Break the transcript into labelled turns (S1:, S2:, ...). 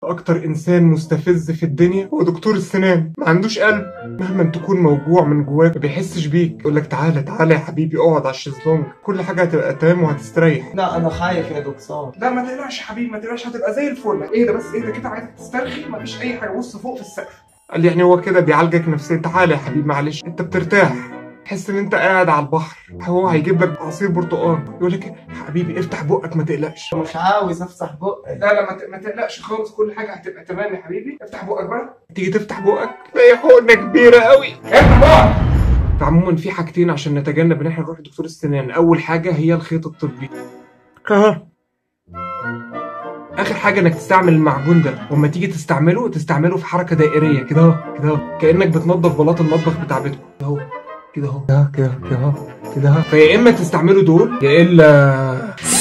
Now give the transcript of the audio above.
S1: اكتر انسان مستفز في الدنيا هو دكتور السنان ما عندوش قلب مهما تكون موجوع من جواك ما بيحسش بيك يقول لك تعالى تعالى يا حبيبي اقعد على الشезлونج كل حاجه هتبقى تمام وهتستريح
S2: لا انا خايف يا دكتور
S3: لا ما تقلقش يا حبيبي ما تقلقش هتبقى زي الفل اهدى بس اهدى كده عايزك تسترخي مفيش اي حاجه بص فوق في السقف
S1: قال لي يعني هو كده بيعالجك نفسيا تعالى يا حبيبي معلش انت بترتاح تحس ان انت قاعد على البحر هو هيجيب لك عصير برتقال يقول لك حبيبي افتح بقك ما تقلقش
S2: مش عاوز افتح بقي
S3: لا لا ما ت- ما تقلقش خالص كل حاجه هتبقى تمام يا حبيبي افتح بقك بقى
S1: تيجي تفتح بقك تلاقي حقنه كبيره قوي
S3: افتح بقك
S1: فعموما في حاجتين عشان نتجنب ان احنا نروح لدكتور السنان اول حاجه هي الخيط الطبي ها اخر حاجه انك تستعمل المعجون ده واما تيجي تستعمله تستعمله في حركه دائريه كده اهو كده اهو كانك بتنظف بلاط المطبخ بتاع بيتكم كده اهو كده اهو كده كده كده اهو كده اهو فيا اما تستعملوا دول يا الا